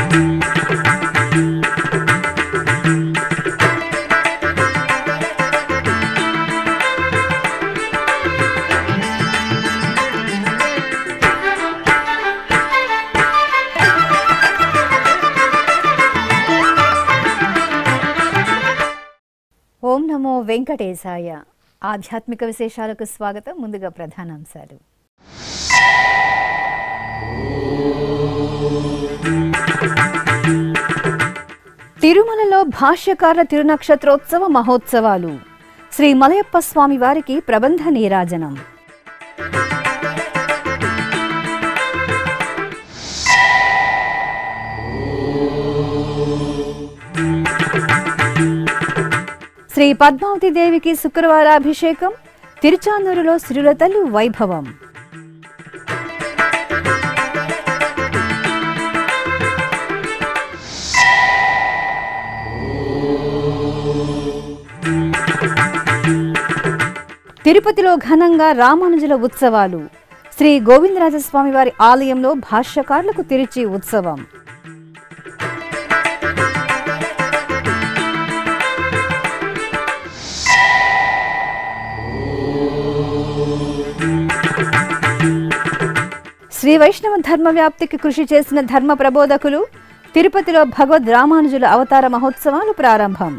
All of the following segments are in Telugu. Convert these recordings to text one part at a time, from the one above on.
ఓం నమో వెంకటేశాయ ఆధ్యాత్మిక విశేషాలకు స్వాగతం ముందుగా ప్రధానాంశాలు తిరుమలలో భాష్యకార తిరునక్షత్రోత్సవ మహోత్సవాలు శ్రీ మలయప్ప స్వామి వారికి ప్రబంధ నీరాజనం శ్రీ పద్మావతి దేవికి శుక్రవారాభిషేకం తిరుచానూరులో శ్రీలతలు వైభవం తిరుపతిలో ఘనంగా రామానుజుల ఉత్సవాలు శ్రీ గోవిందరాజస్వామి వారి ఆలయంలో భాష్యకారులకు తిరిచి ఉత్సవం శ్రీ వైష్ణవ ధర్మ వ్యాప్తికి కృషి చేసిన ధర్మ ప్రబోధకులు తిరుపతిలో భగవద్ రామానుజుల అవతార మహోత్సవాలు ప్రారంభం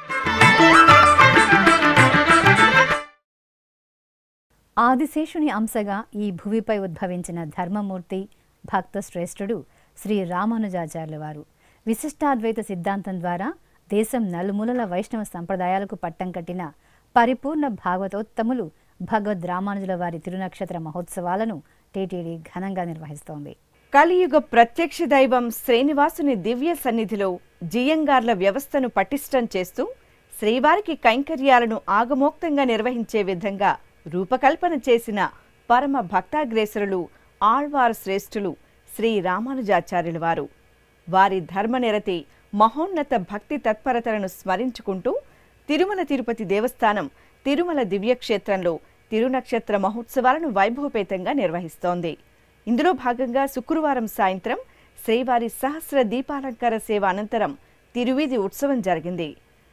ఆదిశేషుని అంశగా ఈ భువిపై ఉద్భవించిన ధర్మమూర్తి భక్త శ్రేష్ఠుడు శ్రీ రామానుజాచార్యుల వారు విశిష్టాద్వైత సిద్ధాంతం ద్వారా దేశం నలుమూలల వైష్ణవ సంప్రదాయాలకు పట్టం కట్టిన పరిపూర్ణ భాగవతోత్తములు భగవద్ రామానుజుల వారి తిరునక్షత్ర మహోత్సవాలను టీటీడీ ఘనంగా నిర్వహిస్తోంది కలియుగ ప్రత్యక్ష దైవం శ్రీనివాసుని దివ్య సన్నిధిలో జియంగార్ల వ్యవస్థను పటిష్టం చేస్తూ శ్రీవారికి కైంకర్యాలను ఆగమోక్తంగా నిర్వహించే విధంగా రూపకల్పన చేసిన పరమ భక్తాగ్రేసరులు ఆళ్వార్ శ్రేష్ఠులు శ్రీ రామానుజాచార్యుల వారు వారి ధర్మనిరతి మహోన్నత భక్తి తత్పరతలను స్మరించుకుంటూ తిరుమల తిరుపతి దేవస్థానం తిరుమల దివ్యక్షేత్రంలో తిరునక్షత్ర మహోత్సవాలను వైభవపేతంగా నిర్వహిస్తోంది ఇందులో భాగంగా శుక్రవారం సాయంత్రం శ్రీవారి సహస్ర దీపాలంకార సేవ అనంతరం తిరువీధి ఉత్సవం జరిగింది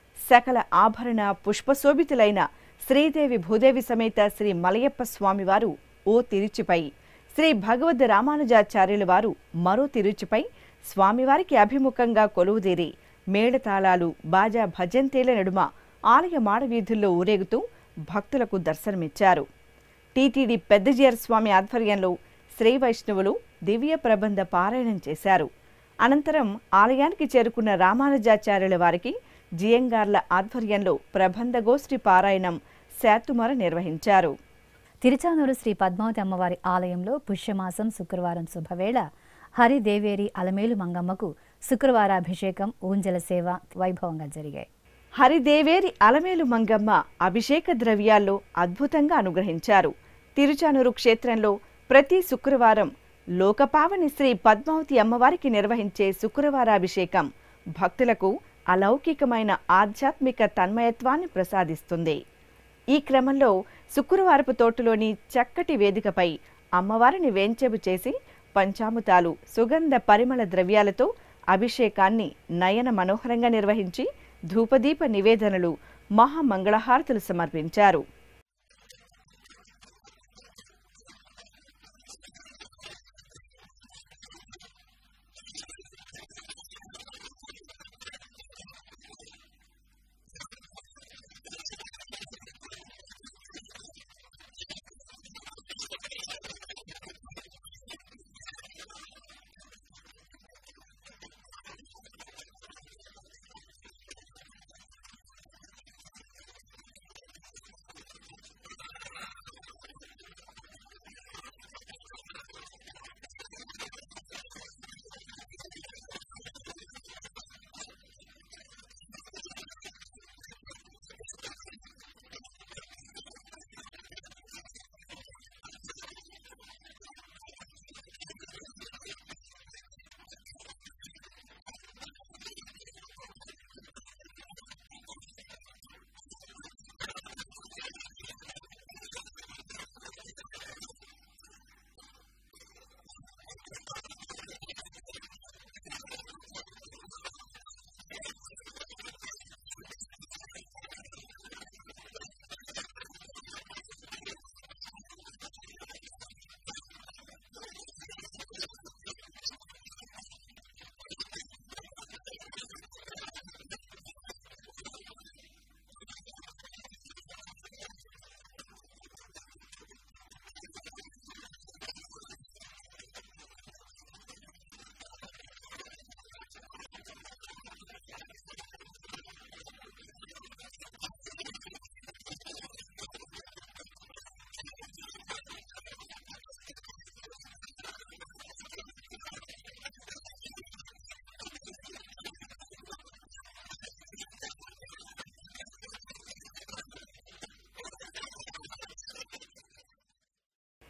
సకల ఆభరణ పుష్పశోభితులైన శ్రీదేవి భూదేవి సమేత శ్రీ మలయప్ప స్వామివారు ఓ తిరుచిపై శ్రీ భగవద్ రామానుజాచార్యుల వారు మరో తిరుచిపై స్వామివారికి అభిముఖంగా కొలువుదీరి మేళతాళాలు బాజా భజంతేల నడుమ ఆలయ మాడవీధుల్లో ఊరేగుతూ భక్తులకు దర్శనమిచ్చారు టీటీడీ పెద్దజీయర్ స్వామి ఆధ్వర్యంలో శ్రీ వైష్ణవులు దివ్య ప్రబంధ పారాయణం చేశారు అనంతరం ఆలయానికి చేరుకున్న రామానుజాచార్యుల వారికి జియంగార్ల ఆధ్వర్యంలో ప్రబంధ గోష్ఠి పారాయణం శాతుమర నిర్వహించారు తిరుచానూరు శ్రీ పద్మావతి అమ్మవారి ఆలయంలో పుష్యమాసం శుక్రవారం శుభవేళ హరిదేవేరి అలమేలు మంగమ్మకు శుక్రవారాభిషేకం ఊంజల సేవ వైభవంగా జరిగాయి హరిదేవేరి అలమేలు మంగమ్మ అభిషేక ద్రవ్యాల్లో అద్భుతంగా అనుగ్రహించారు తిరుచానూరు క్షేత్రంలో ప్రతి శుక్రవారం లోకపావని శ్రీ పద్మావతి అమ్మవారికి నిర్వహించే శుక్రవారాభిషేకం భక్తులకు అలౌకికమైన ఆధ్యాత్మిక తన్మయత్వాన్ని ప్రసాదిస్తుంది ఈ క్రమంలో శుక్రవారపు తోటలోని చక్కటి వేదికపై అమ్మవారిని వేంచెబు చేసి పంచాముతాలు సుగంధ పరిమళ ద్రవ్యాలతో అభిషేకాన్ని నయన మనోహరంగా నిర్వహించి ధూపదీప నివేదనలు మహామంగళహారతులు సమర్పించారు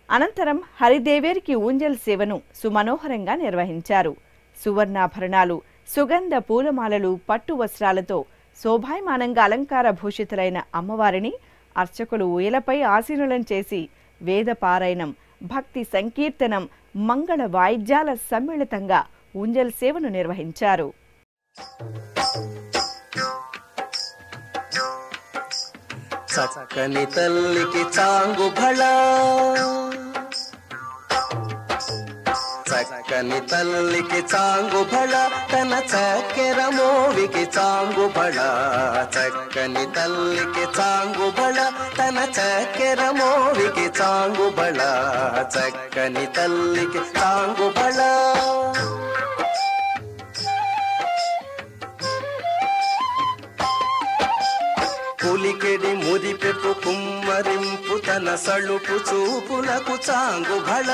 అనంతరం హరిదేవేరికి ఊంజల్ సేవను సుమనోహరంగా నిర్వహించారు సువర్ణాభరణాలు సుగంధ పూలమాలలు పట్టు వస్త్రాలతో శోభాయమానంగా అలంకార భూషితులైన అమ్మవారిని అర్చకులు ఊయలపై ఆసీనులను చేసి వేద పారాయణం భక్తి సంకీర్తనం మంగళ వాయిద్యాల సమ్మిళితంగా ఊంజల్ సేవను నిర్వహించారు చక్కని తల్లికి చాంగు భళ చక్కని తల్లికి చాంగు భళ తన చక్కెర మోవికి చాంగు భళ చక్కని తల్లికి చాంగు భళ తన చక్కెర మోవికి చాంగు భళ చక్కని తల్లికి చాంగు భళ పులికెడి మురిపెపు కుమ్మరింపు తన సళుపు చూపులకు చాంగు భళ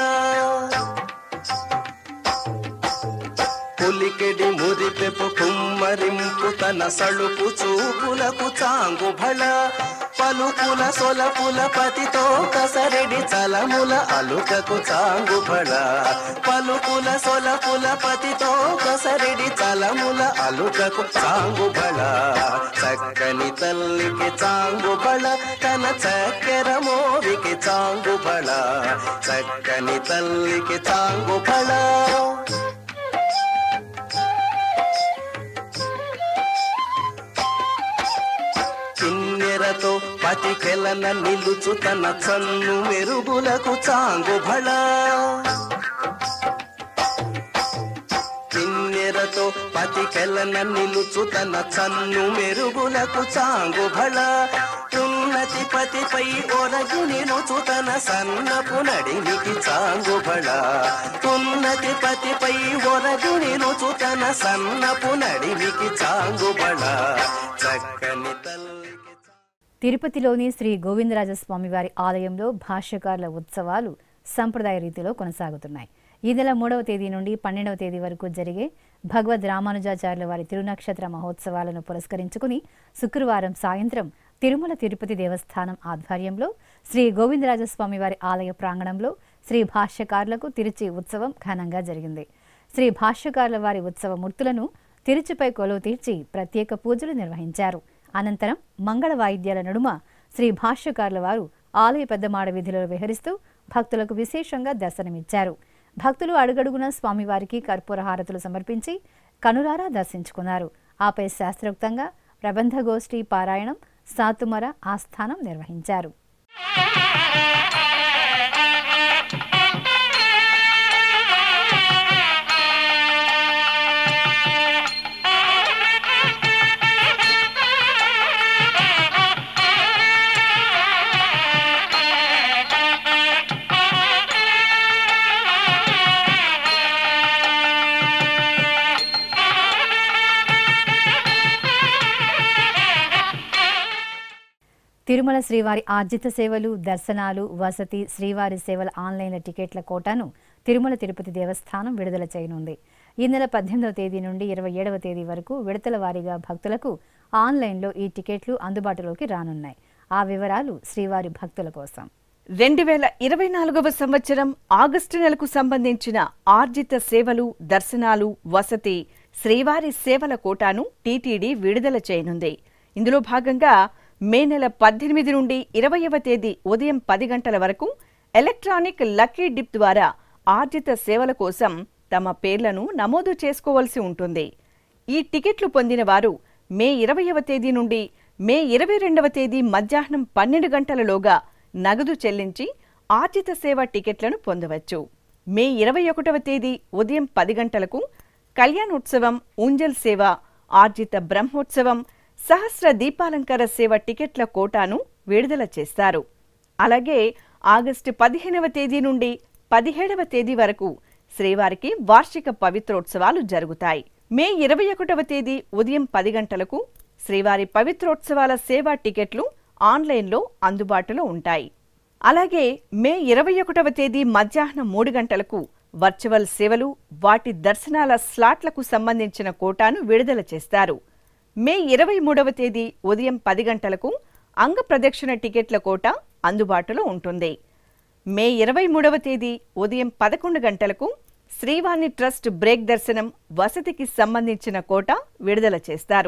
పులికెడి మురిపెపు కుమ్మరింపు తన సళుపు చూపులకు చాంగు భళ పలుకుల సొలపుల పతితో కసరెడి చలముల అలుకకు చాంగు భళ పలుకుల సొలపుల పతితో కసరెడి చలముల అలుకకు చాంగు భళ చక్కని తల్లికి చాంగు బళ తన చక్కెర మోవికి చాంగు బళ చక్కని తల్లికి చాంగు బళ కిన్నెరతో పతికెలన నిలుచు తన చన్ను మెరుగులకు చాంగు భళ కిన్నెరతో పతికెలన నిలుచు తన చన్ను మెరుగులకు చాంగు భళ ఉన్నతి పతిపై ఒరగుని నుచు తన సన్నపు నడినికి చాంగు భళ ఉన్నతి పతిపై ఒరగుని నుచు తన సన్నపు నడినికి చాంగు భళ చక్కని తల్లికి చా- తిరుపతిలోని శ్రీ గోవిందరాజస్వామి వారి ఆలయంలో భాష్యకారుల ఉత్సవాలు సంప్రదాయ రీతిలో కొనసాగుతున్నాయి ఈ నెల మూడవ తేదీ నుండి పన్నెండవ తేదీ వరకు జరిగే భగవద్ రామానుజాచార్యుల వారి తిరునక్షత్ర మహోత్సవాలను పురస్కరించుకుని శుక్రవారం సాయంత్రం తిరుమల తిరుపతి దేవస్థానం ఆధ్వర్యంలో శ్రీ గోవిందరాజస్వామి వారి ఆలయ ప్రాంగణంలో శ్రీ భాష్యకారులకు తిరుచి ఉత్సవం ఘనంగా జరిగింది శ్రీ భాష్యకారుల వారి ఉత్సవ మూర్తులను తిరుచిపై కొలువు తీర్చి ప్రత్యేక పూజలు నిర్వహించారు అనంతరం మంగళ వాయిద్యాల నడుమ శ్రీ భాష్యకారుల వారు ఆలయ పెద్దమాడ వీధిలో విహరిస్తూ భక్తులకు విశేషంగా దర్శనమిచ్చారు భక్తులు అడుగడుగున స్వామివారికి కర్పూర హారతులు సమర్పించి కనులారా దర్శించుకున్నారు ఆపై శాస్త్రోక్తంగా ప్రబంధ గోష్ఠి పారాయణం సాతుమర ఆస్థానం నిర్వహించారు తిరుమల శ్రీవారి ఆర్జిత సేవలు దర్శనాలు వసతి శ్రీవారి సేవల ఆన్లైన్ల టికెట్ల కోటాను తిరుమల తిరుపతి దేవస్థానం విడుదల చేయనుంది ఈ నెల పద్దెనిమిదవ తేదీ నుండి ఇరవై ఏడవ తేదీ వరకు విడతల వారీగా భక్తులకు ఆన్లైన్లో ఈ టికెట్లు అందుబాటులోకి రానున్నాయి ఆ వివరాలు శ్రీవారి భక్తుల కోసం రెండు వేల ఇరవై నాలుగవ సంవత్సరం ఆగస్టు నెలకు సంబంధించిన ఆర్జిత సేవలు దర్శనాలు వసతి శ్రీవారి సేవల కోటాను టీటీడీ విడుదల చేయనుంది ఇందులో భాగంగా మే నెల పద్దెనిమిది నుండి ఇరవైవ తేదీ ఉదయం పది గంటల వరకు ఎలక్ట్రానిక్ లక్కీ డిప్ ద్వారా ఆర్జిత సేవల కోసం తమ పేర్లను నమోదు చేసుకోవాల్సి ఉంటుంది ఈ టికెట్లు పొందిన వారు మే ఇరవైవ తేదీ నుండి మే ఇరవై రెండవ తేదీ మధ్యాహ్నం పన్నెండు గంటలలోగా నగదు చెల్లించి ఆర్జిత సేవ టికెట్లను పొందవచ్చు మే ఇరవై ఒకటవ తేదీ ఉదయం పది గంటలకు కళ్యాణోత్సవం ఊంజల్ సేవ ఆర్జిత బ్రహ్మోత్సవం సహస్ర దీపాలంకార సేవ టికెట్ల కోటాను విడుదల చేస్తారు అలాగే ఆగస్టు పదిహేనవ తేదీ నుండి పదిహేడవ తేదీ వరకు శ్రీవారికి వార్షిక పవిత్రోత్సవాలు జరుగుతాయి మే ఇరవై ఒకటవ తేదీ ఉదయం పది గంటలకు శ్రీవారి పవిత్రోత్సవాల సేవా టికెట్లు ఆన్లైన్లో అందుబాటులో ఉంటాయి అలాగే మే ఇరవై ఒకటవ తేదీ మధ్యాహ్నం మూడు గంటలకు వర్చువల్ సేవలు వాటి దర్శనాల స్లాట్లకు సంబంధించిన కోటాను విడుదల చేస్తారు మే ఇరవై మూడవ తేదీ ఉదయం పది గంటలకు అంగ ప్రదక్షిణ టికెట్ల కోట అందుబాటులో ఉంటుంది మే ఇరవై మూడవ తేదీ ఉదయం పదకొండు గంటలకు శ్రీవాణి ట్రస్ట్ బ్రేక్ దర్శనం వసతికి సంబంధించిన కోట విడుదల చేస్తారు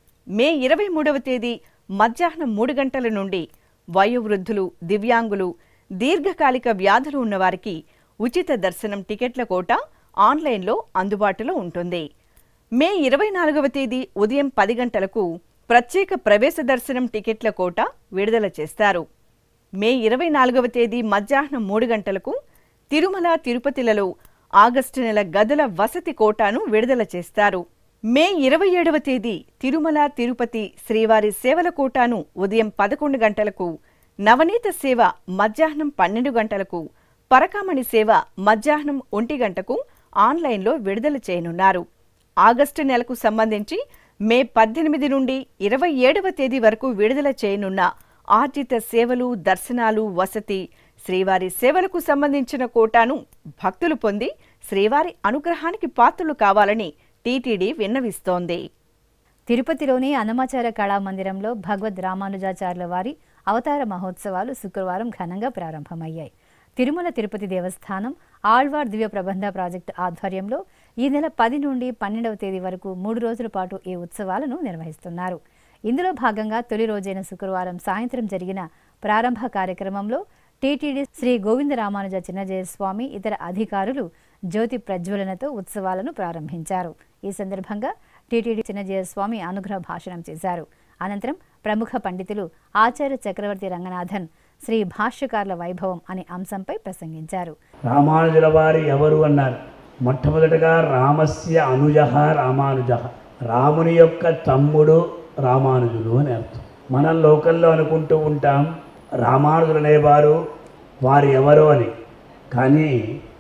మే ఇరవై మూడవ తేదీ మధ్యాహ్నం మూడు గంటల నుండి వయోవృద్ధులు దివ్యాంగులు దీర్ఘకాలిక వ్యాధులు ఉన్నవారికి ఉచిత దర్శనం టికెట్ల కోట ఆన్లైన్లో అందుబాటులో ఉంటుంది మే ఇరవై నాలుగవ తేదీ ఉదయం పది గంటలకు ప్రత్యేక ప్రవేశ దర్శనం టికెట్ల కోట విడుదల చేస్తారు మే ఇరవై నాలుగవ తేదీ మధ్యాహ్నం మూడు గంటలకు తిరుమల తిరుపతిలలో ఆగస్టు నెల గదుల వసతి కోటాను విడుదల చేస్తారు మే ఇరవై ఏడవ తేదీ తిరుమల తిరుపతి శ్రీవారి సేవల కోటాను ఉదయం పదకొండు గంటలకు నవనీత సేవ మధ్యాహ్నం పన్నెండు గంటలకు పరకామణి సేవ మధ్యాహ్నం ఒంటి గంటకు ఆన్లైన్లో విడుదల చేయనున్నారు ఆగస్టు నెలకు సంబంధించి మే పద్దెనిమిది నుండి ఇరవై ఏడవ తేదీ వరకు విడుదల చేయనున్న ఆర్జిత సేవలు దర్శనాలు వసతి శ్రీవారి సేవలకు సంబంధించిన కోటాను భక్తులు పొంది శ్రీవారి అనుగ్రహానికి పాత్రలు కావాలని టీటీడీ విన్నవిస్తోంది తిరుపతిలోని అన్నమాచార కళామందిరంలో భగవద్ రామానుజాచార్యుల వారి అవతార మహోత్సవాలు శుక్రవారం ఘనంగా ప్రారంభమయ్యాయి తిరుమల తిరుపతి దేవస్థానం ఆళ్వార్ దివ్య ప్రబంధ ప్రాజెక్టు ఆధ్వర్యంలో ఈ నెల పది నుండి పన్నెండవ తేదీ వరకు మూడు రోజుల పాటు ఈ ఉత్సవాలను నిర్వహిస్తున్నారు ఇందులో భాగంగా తొలి రోజైన శుక్రవారం సాయంత్రం జరిగిన ప్రారంభ కార్యక్రమంలో టీటీడీ శ్రీ గోవింద రామానుజ చిన్నజయస్వామి ఇతర అధికారులు జ్యోతి ప్రజ్వలనతో ఉత్సవాలను ప్రారంభించారు ఈ సందర్భంగా టీటీడీ చిన్నజయస్వామి అనుగ్రహ భాషణం చేశారు అనంతరం ప్రముఖ పండితులు ఆచార్య చక్రవర్తి రంగనాథన్ శ్రీ భాష్యకారుల వైభవం అనే అంశంపై ప్రసంగించారు రామానుజుల వారు ఎవరు అన్నారు మొట్టమొదటగా రామస్య అనుజ రామానుజ రాముని యొక్క తమ్ముడు రామానుజులు అని అర్థం మనం లోకల్లో అనుకుంటూ ఉంటాం రామానుజులు అనేవారు వారు ఎవరు అని కానీ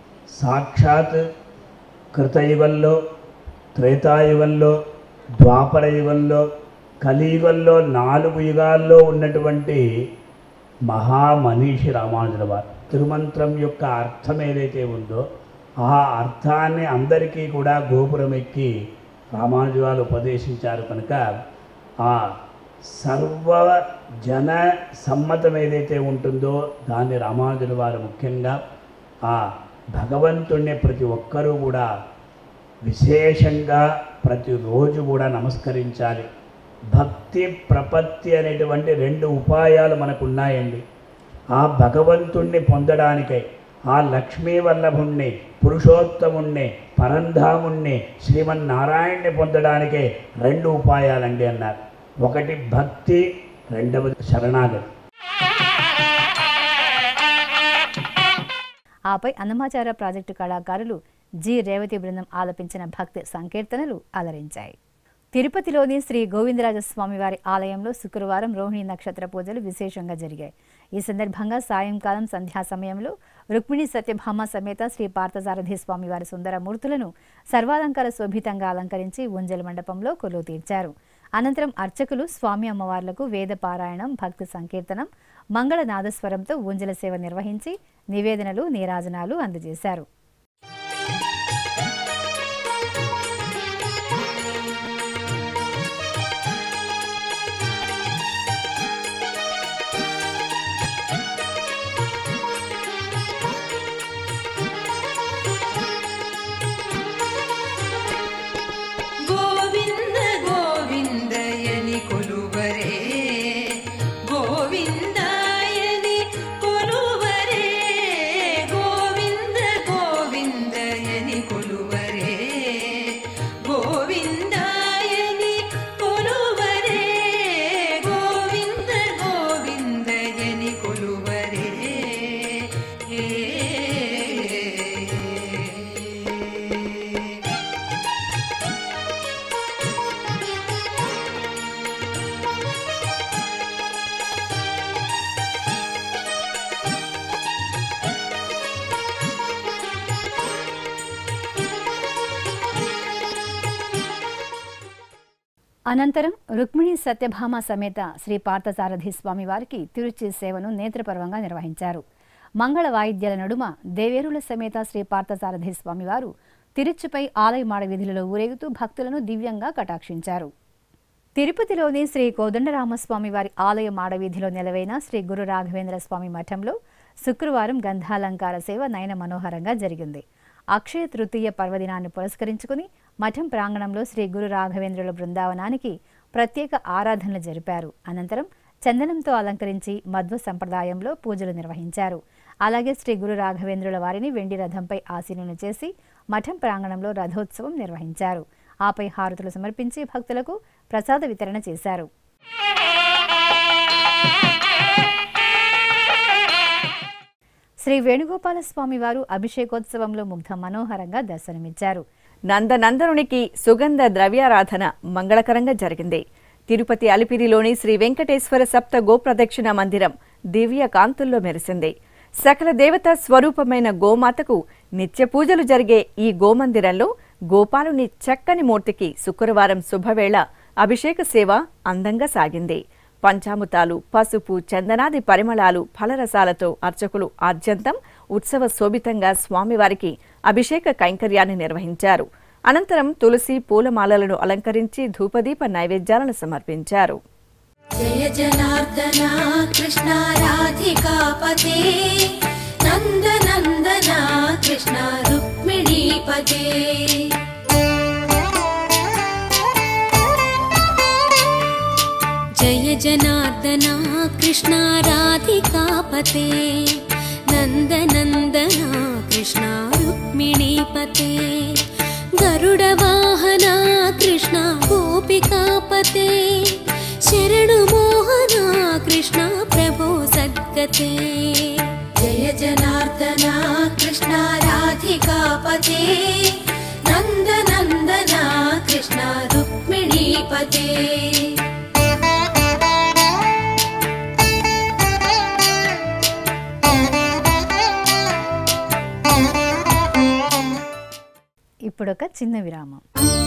సాక్షాత్ కృతయుగంలో త్రేతాయుగంలో ద్వాపర యుగంలో కలియుగంలో నాలుగు యుగాల్లో ఉన్నటువంటి మహామనీషి రామానుజుల వారు తిరుమంత్రం యొక్క అర్థం ఏదైతే ఉందో ఆ అర్థాన్ని అందరికీ కూడా గోపురం ఎక్కి రామానుజు వారు ఉపదేశించారు కనుక ఆ సర్వ జన సమ్మతం ఏదైతే ఉంటుందో దాన్ని రామానుజుల వారు ముఖ్యంగా ఆ భగవంతుణ్ణి ప్రతి ఒక్కరూ కూడా విశేషంగా ప్రతిరోజు కూడా నమస్కరించాలి భక్తి ప్రపత్తి అనేటువంటి రెండు ఉపాయాలు మనకు ఉన్నాయండి ఆ భగవంతుణ్ణి పొందడానికై ఆ లక్ష్మీ వల్లభుణ్ణి పురుషోత్తముణ్ణి పరంధాముణ్ణి శ్రీమన్నారాయణ్ణి పొందడానికే రెండు ఉపాయాలండి అన్నారు ఒకటి భక్తి రెండవది శరణాగతి ఆపై అన్నమాచార ప్రాజెక్టు కళాకారులు జి రేవతి బృందం ఆలపించిన భక్తి సంకీర్తనలు అలరించాయి తిరుపతిలోని శ్రీ గోవిందరాజస్వామి వారి ఆలయంలో శుక్రవారం రోహిణి నక్షత్ర పూజలు విశేషంగా జరిగాయి ఈ సందర్భంగా సాయంకాలం సంధ్యా సమయంలో రుక్మిణి సత్యభామ సమేత శ్రీ పార్థసారథి స్వామి వారి సుందర మూర్తులను సర్వాలంకార శోభితంగా అలంకరించి ఉంజల మండపంలో కొలువు తీర్చారు అనంతరం అర్చకులు స్వామి అమ్మవార్లకు వేద పారాయణం భక్తి సంకీర్తనం మంగళ నాదస్వరంతో ఊంజల సేవ నిర్వహించి నివేదనలు నీరాజనాలు అందజేశారు ಗೋವಿಂದ ಗೋವಿಂದಯನಿ ಕೊಲುವರೇ ಗೋವಿಂದಾಯನಿ ಕೊಲುವರೇ ಗೋವಿಂದ ಗೋವಿಂದಯನಿ ಕೊಲುವರೇ ಗೋವಿಂದಾಯನಿ ಕೊಲುವರೇ ಗೋವಿಂದ ಗೋವಿಂದಯನಿ ಕೊಲುವರೇ ಏ అనంతరం రుక్మిణి సత్యభామ సమేత శ్రీ పార్థసారథి స్వామి వారికి తిరుచి సేవను నేత్రపర్వంగా నిర్వహించారు మంగళ వాయిద్యాల నడుమ దేవేరుల సమేత శ్రీ పార్థసారథి స్వామివారు తిరుచుపై ఆలయ మాడ వీధులలో ఊరేగుతూ భక్తులను దివ్యంగా కటాక్షించారు తిరుపతిలోని శ్రీ కోదండరామస్వామి వారి ఆలయ మాడవీధిలో నెలవైన శ్రీ గురు రాఘవేంద్ర స్వామి మఠంలో శుక్రవారం గంధాలంకార సేవ నయన మనోహరంగా జరిగింది అక్షయ తృతీయ పర్వదినాన్ని పురస్కరించుకుని మఠం ప్రాంగణంలో శ్రీ గురు రాఘవేంద్రుల బృందావనానికి ప్రత్యేక ఆరాధనలు జరిపారు అనంతరం చందనంతో అలంకరించి మధ్వ సంప్రదాయంలో పూజలు నిర్వహించారు అలాగే శ్రీ గురు రాఘవేంద్రుల వారిని వెండి రథంపై ఆసీనులు చేసి మఠం ప్రాంగణంలో రథోత్సవం నిర్వహించారు ఆపై హారతులు సమర్పించి భక్తులకు ప్రసాద వితరణ చేశారు శ్రీ వేణుగోపాల స్వామి వారు అభిషేకోత్సవంలో ముగ్ధ మనోహరంగా దర్శనమిచ్చారు నందనందనునికి సుగంధ ద్రవ్యారాధన మంగళకరంగా జరిగింది తిరుపతి అలిపిరిలోని శ్రీ వెంకటేశ్వర సప్త గోప్రదక్షిణ మందిరం దివ్య కాంతుల్లో మెరిసింది సకల దేవత స్వరూపమైన గోమాతకు నిత్య పూజలు జరిగే ఈ గోమందిరంలో గోపాలుని చక్కని మూర్తికి శుక్రవారం శుభవేళ అభిషేక సేవ అందంగా సాగింది పంచాముతాలు పసుపు చందనాది పరిమళాలు ఫలరసాలతో అర్చకులు ఆద్యంతం ఉత్సవ శోభితంగా స్వామివారికి అభిషేక కైంకర్యాన్ని నిర్వహించారు అనంతరం తులసి పూలమాలలను అలంకరించి ధూపదీప నైవేద్యాలను సమర్పించారు జయ జనార్దన కృష్ణ రాధికాపతే నందనందన కృష్ణ రుక్మిణీపతే జయ జనార్దన కృష్ణ రాధికాపతే నందనందన కృష్ణ రుక్మిణీపతే గరుడవాహన కృష్ణ గోపికాపతే శరణు మోహన కృష్ణ ప్రభో సద్గతే జయ జనార్దన కృష్ణ రాధికాపతే నందనందన కృష్ణ రుక్మిణీపతే ఇప్పుడొక చిన్న విరామం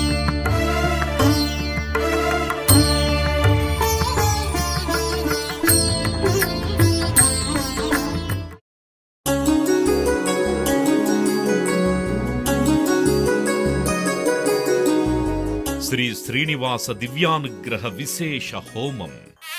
శ్రీ శ్రీనివాస దివ్యానుగ్రహ విశేష హోమం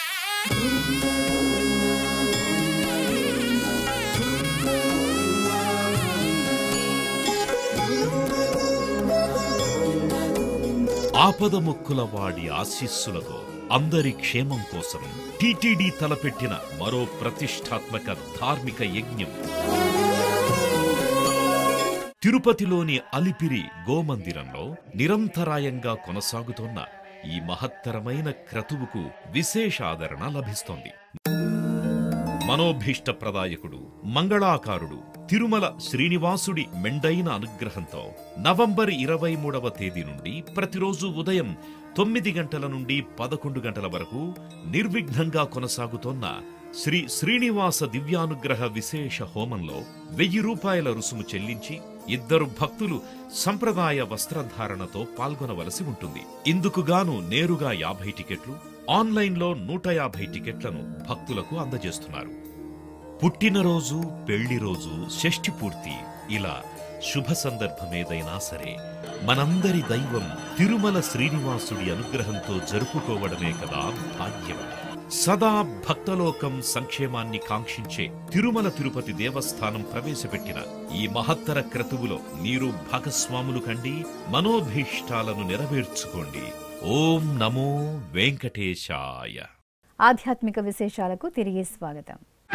ఆపద ముక్కుల వాడి ఆశీస్సులతో అందరి క్షేమం కోసం టిటిడి తలపెట్టిన మరో ప్రతిష్టాత్మక ధార్మిక యజ్ఞం తిరుపతిలోని అలిపిరి గోమందిరంలో నిరంతరాయంగా కొనసాగుతోన్న ఈ మహత్తరమైన క్రతువుకు విశేష ఆదరణ లభిస్తోంది మనోభీష్ట ప్రదాయకుడు మంగళాకారుడు తిరుమల శ్రీనివాసుడి మెండైన అనుగ్రహంతో నవంబర్ ఇరవై మూడవ తేదీ నుండి ప్రతిరోజు ఉదయం తొమ్మిది గంటల నుండి పదకొండు గంటల వరకు నిర్విఘ్నంగా కొనసాగుతోన్న శ్రీ శ్రీనివాస దివ్యానుగ్రహ విశేష హోమంలో వెయ్యి రూపాయల రుసుము చెల్లించి ఇద్దరు భక్తులు సంప్రదాయ వస్త్రధారణతో పాల్గొనవలసి ఉంటుంది ఇందుకుగాను నేరుగా యాభై టికెట్లు ఆన్లైన్లో నూట యాభై టికెట్లను భక్తులకు అందజేస్తున్నారు పుట్టినరోజు పెళ్లి రోజు షష్ఠి పూర్తి ఇలా శుభ సందర్భమేదైనా సరే మనందరి దైవం తిరుమల శ్రీనివాసుడి అనుగ్రహంతో జరుపుకోవడమే కదా భాగ్యం సదా భక్తలోకం సంక్షేమాన్ని కాంక్షించే తిరుమల తిరుపతి దేవస్థానం ప్రవేశపెట్టిన ఈ మహత్తర క్రతువులో మీరు భాగస్వాములు కండి మనోభీష్టాలను నెరవేర్చుకోండి ఓం నమో వెంకటేశాయ ఆధ్యాత్మిక విశేషాలకు తిరిగి స్వాగతం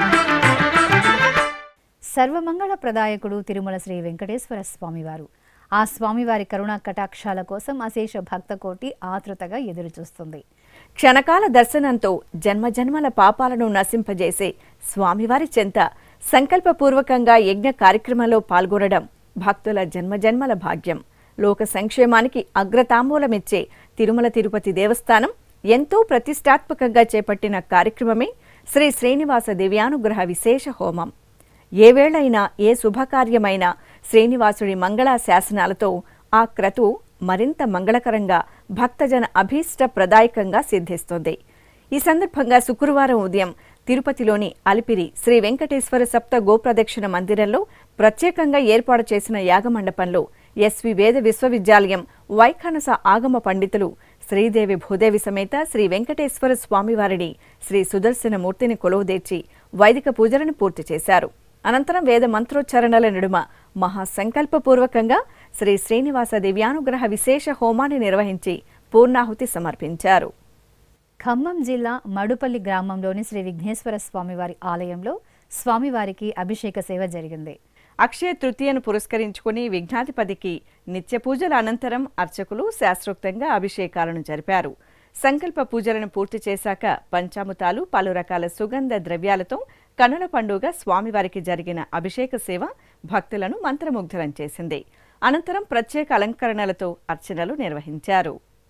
సర్వమంగళ ప్రదాయకుడు తిరుమల శ్రీ వెంకటేశ్వర స్వామివారు ఆ స్వామివారి కరుణా కటాక్షాల కోసం అశేష భక్తకోటి ఆతృతగా ఎదురుచూస్తుంది క్షణకాల దర్శనంతో జన్మజన్మల పాపాలను నశింపజేసే స్వామివారి చెంత సంకల్పపూర్వకంగా యజ్ఞ కార్యక్రమంలో పాల్గొనడం భక్తుల జన్మజన్మల భాగ్యం లోక సంక్షేమానికి అగ్రతాంబూలమిచ్చే తిరుమల తిరుపతి దేవస్థానం ఎంతో ప్రతిష్టాత్మకంగా చేపట్టిన కార్యక్రమమే శ్రీ శ్రీనివాస దివ్యానుగ్రహ విశేష హోమం ఏ వేళైనా ఏ శుభకార్యమైనా శ్రీనివాసుడి మంగళా శాసనాలతో ఆ క్రతువు మరింత మంగళకరంగా భక్తజన అభీష్ట ప్రదాయకంగా సిద్ధిస్తుంది ఈ సందర్భంగా శుక్రవారం ఉదయం తిరుపతిలోని అలిపిరి శ్రీ వెంకటేశ్వర సప్త గోప్రదక్షిణ మందిరంలో ప్రత్యేకంగా ఏర్పాటు చేసిన యాగమండపంలో ఎస్వి వేద విశ్వవిద్యాలయం వైఖానస ఆగమ పండితులు శ్రీదేవి భూదేవి సమేత శ్రీ వెంకటేశ్వర స్వామివారిని శ్రీ సుదర్శన మూర్తిని కొలువుదీర్చి వైదిక పూజలను పూర్తి చేశారు అనంతరం వేద మంత్రోచ్చారణల నడుమ మహాసంకల్పపూర్వకంగా శ్రీ శ్రీనివాస దివ్యానుగ్రహ విశేష హోమాన్ని నిర్వహించి పూర్ణాహుతి సమర్పించారు ఖమ్మం జిల్లా మడుపల్లి గ్రామంలోని శ్రీ విఘ్నేశ్వర స్వామివారి ఆలయంలో స్వామివారికి అభిషేక సేవ జరిగింది అక్షయ తృతీయను పురస్కరించుకుని విఘ్నాధిపతికి నిత్య పూజల అనంతరం అర్చకులు శాస్త్రోక్తంగా అభిషేకాలను జరిపారు సంకల్ప పూజలను పూర్తి చేశాక పంచామృతాలు పలు రకాల సుగంధ ద్రవ్యాలతో కనుల పండుగ స్వామివారికి జరిగిన అభిషేక సేవ భక్తులను మంత్రముగ్ధులం చేసింది అనంతరం ప్రత్యేక అలంకరణలతో అర్చనలు నిర్వహించారు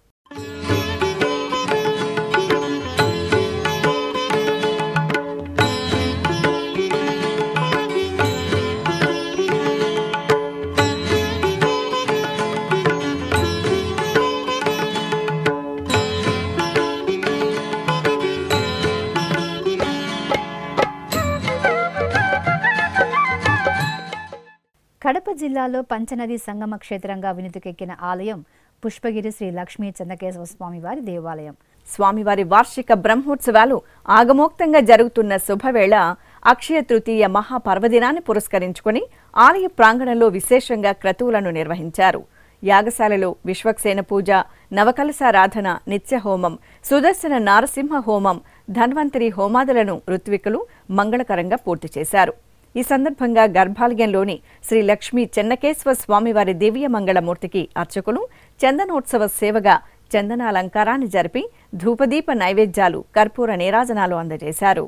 కడప జిల్లాలో పంచనది సంగమ క్షేత్రంగా వినుతికెక్కిన ఆలయం పుష్పగిరి శ్రీ లక్ష్మీ చంద్రకేశవ స్వామివారి దేవాలయం స్వామివారి వార్షిక బ్రహ్మోత్సవాలు ఆగమోక్తంగా జరుగుతున్న శుభవేళ అక్షయ తృతీయ మహాపర్వదినాన్ని పురస్కరించుకుని ఆలయ ప్రాంగణంలో విశేషంగా క్రతువులను నిర్వహించారు యాగశాలలో విశ్వక్సేన పూజ నవకలశారాధన నిత్యహోమం సుదర్శన నారసింహ హోమం ధన్వంతరి హోమాదులను ఋత్వికులు మంగళకరంగా పూర్తి చేశారు ఈ సందర్భంగా గర్భాలయంలోని శ్రీ లక్ష్మీ చెన్నకేశ్వర స్వామివారి దివ్య మంగళమూర్తికి అర్చకులు చందనోత్సవ సేవగా చందనాలంకారాన్ని జరిపి ధూపదీప నైవేద్యాలు కర్పూర నీరాజనాలు అందజేశారు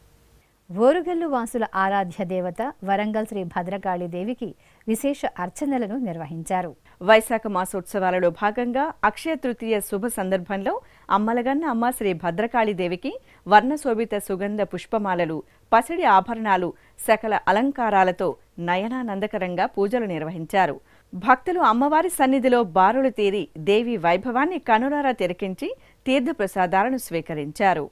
ఓరుగల్లు వాసుల ఆరాధ్య దేవత వరంగల్ శ్రీ భద్రకాళి దేవికి విశేష అర్చనలను నిర్వహించారు వైశాఖ మాసోత్సవాలలో భాగంగా అక్షయ తృతీయ శుభ సందర్భంలో అమ్మలగన్న అమ్మ శ్రీ భద్రకాళిదేవికి వర్ణశోభిత సుగంధ పుష్పమాలలు పసిడి ఆభరణాలు సకల అలంకారాలతో నయనానందకరంగా పూజలు నిర్వహించారు భక్తులు అమ్మవారి సన్నిధిలో బారులు తీరి దేవి వైభవాన్ని కనులారా తిరకించి తీర్థప్రసాదాలను స్వీకరించారు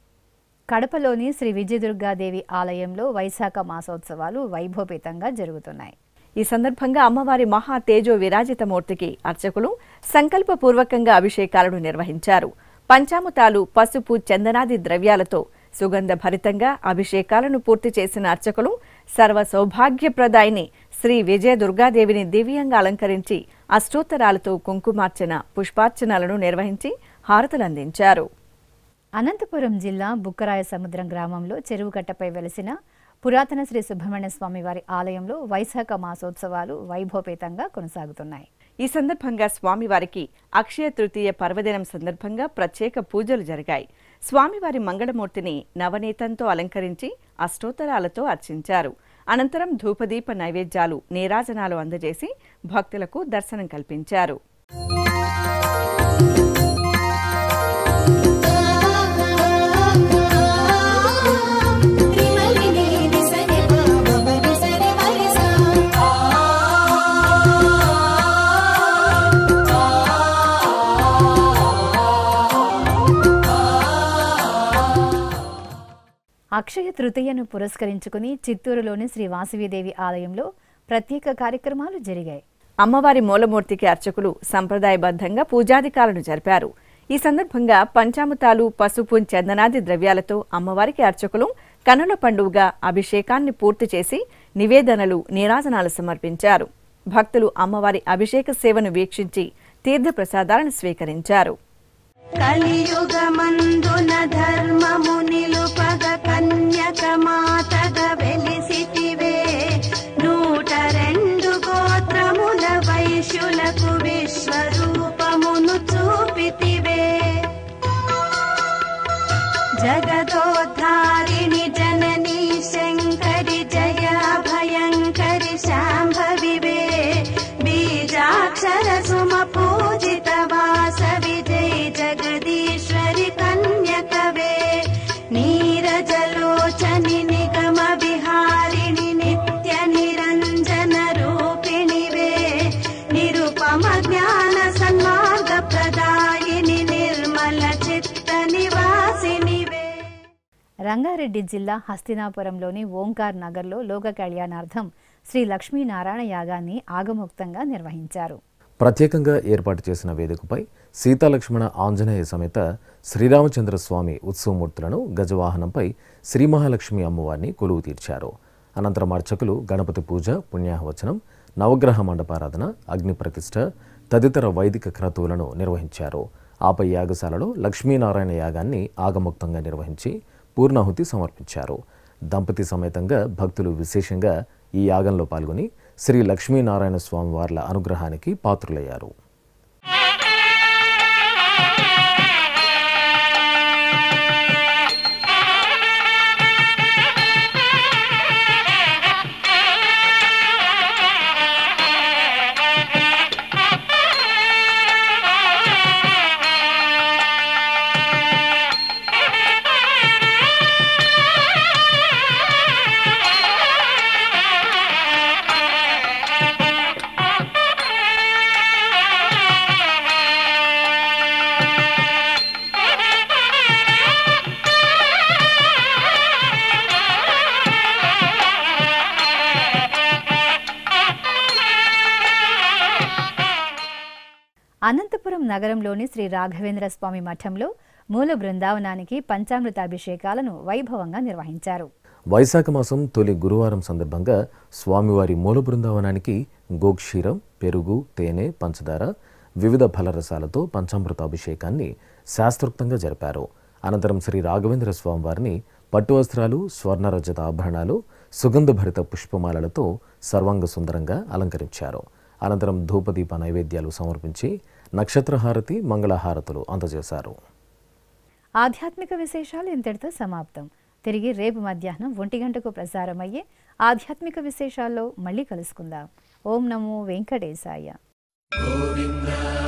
కడపలోని శ్రీ విజయదుర్గాదేవి ఆలయంలో వైశాఖ మాసోత్సవాలు వైభవపేతంగా జరుగుతున్నాయి ఈ సందర్భంగా అమ్మవారి మహా తేజో విరాజిత మూర్తికి అర్చకులు సంకల్పపూర్వకంగా అభిషేకాలను నిర్వహించారు పంచామృతాలు పసుపు చందనాది ద్రవ్యాలతో సుగంధ భరితంగా అభిషేకాలను పూర్తి చేసిన అర్చకులు సర్వ సౌభాగ్యప్రదాయిని శ్రీ విజయ దుర్గాదేవిని దివ్యంగా అలంకరించి అష్టోత్తరాలతో కుంకుమార్చన పుష్పార్చనలను నిర్వహించి హారతులందించారు అనంతపురం జిల్లా బుక్కరాయ సముద్రం గ్రామంలో చెరువు కట్టపై వెలిసిన పురాతన శ్రీ సుబ్రహ్మణ్య స్వామి వారి ఆలయంలో వైశాఖ మాసోత్సవాలు వైభవపేతంగా కొనసాగుతున్నాయి ఈ సందర్భంగా స్వామివారికి అక్షయ తృతీయ పర్వదినం సందర్భంగా ప్రత్యేక పూజలు జరిగాయి స్వామివారి మంగళమూర్తిని నవనీతంతో అలంకరించి అష్టోత్తరాలతో అర్చించారు అనంతరం ధూపదీప నైవేద్యాలు నీరాజనాలు అందజేసి భక్తులకు దర్శనం కల్పించారు అక్షయ తృతీయను పురస్కరించుకుని చిత్తూరులోని శ్రీ వాసవీదేవి ఆలయంలో ప్రత్యేక కార్యక్రమాలు జరిగాయి అమ్మవారి మూలమూర్తికి అర్చకులు సంప్రదాయబద్ధంగా పూజాధికారులను జరిపారు ఈ సందర్భంగా పంచామృతాలు పసుపు చందనాది ద్రవ్యాలతో అమ్మవారికి అర్చకులు కనుల పండుగ అభిషేకాన్ని పూర్తి చేసి నివేదనలు నీరాజనాలు సమర్పించారు భక్తులు అమ్మవారి అభిషేక సేవను వీక్షించి తీర్థప్రసాదాలను స్వీకరించారు కలియుగమందున ధర్మము నిలుపగ కన్యక మాతగ వెలిసితివే నూట రెండు గోత్రముల వైశ్యులకు విశ్వరూపమును చూపితివే జగదోద్ధారిణి జననీ శంకరి జయ భయంకరి శాంభవివే బీజాక్షర సుమ పూజిత వాసవి జయ జగదీశ్వరి కన్యకవే నీరజలోచని నిగమ విహారిణి నిత్య నిరంజన రూపిణివే నిరుపమ జ్ఞాన సన్మార్గ ప్రదాయిని నిర్మల చిత్త నివాసినివే రంగారెడ్డి జిల్లా హస్తినాపురంలోని ఓంకార్ నగర్లో లోక కళ్యాణార్థం శ్రీ లక్ష్మీనారాయణ యాగాన్ని ఆగమోక్తంగా నిర్వహించారు ప్రత్యేకంగా ఏర్పాటు చేసిన వేదికపై సీతాలక్ష్మణ ఆంజనేయ సమేత శ్రీరామచంద్ర స్వామి ఉత్సవమూర్తులను గజవాహనంపై శ్రీ మహాలక్ష్మి అమ్మవారిని కొలువు తీర్చారు అనంతరం అర్చకులు గణపతి పూజ పుణ్యాహవచనం నవగ్రహ మండపారాధన అగ్ని ప్రతిష్ఠ తదితర వైదిక క్రతువులను నిర్వహించారు ఆపై యాగశాలలో లక్ష్మీనారాయణ యాగాన్ని ఆగముక్తంగా నిర్వహించి పూర్ణాహుతి సమర్పించారు దంపతి సమేతంగా భక్తులు విశేషంగా ఈ యాగంలో పాల్గొని శ్రీ లక్ష్మీనారాయణ స్వామి వార్ల అనుగ్రహానికి పాత్రులయ్యారు అనంతపురం నగరంలోని శ్రీ రాఘవేంద్ర స్వామి మఠంలో మూల బృందావనానికి పంచామృతాభిషేకాలను వైభవంగా నిర్వహించారు వైశాఖ మాసం తొలి గురువారం సందర్భంగా స్వామివారి మూల బృందావనానికి గోక్షీరం పెరుగు తేనె పంచదార వివిధ ఫలరసాలతో పంచామృత అభిషేకాన్ని శాస్త్రోక్తంగా జరిపారు అనంతరం శ్రీ రాఘవేంద్ర స్వామివారిని పట్టు వస్త్రాలు స్వర్ణరజత ఆభరణాలు సుగంధభరిత పుష్పమాలలతో సర్వాంగ సుందరంగా అలంకరించారు అనంతరం ధూపదీప నైవేద్యాలు సమర్పించి నక్షత్రహారతి మంగళహారతులు అందజేశారు ఆధ్యాత్మిక విశేషాలు ఇంతటితో సమాప్తం తిరిగి రేపు మధ్యాహ్నం ఒంటి గంటకు ప్రసారమయ్యే ఆధ్యాత్మిక విశేషాల్లో మళ్ళీ కలుసుకుందాం ఓం నమో వెంకటేశాయ గోవింద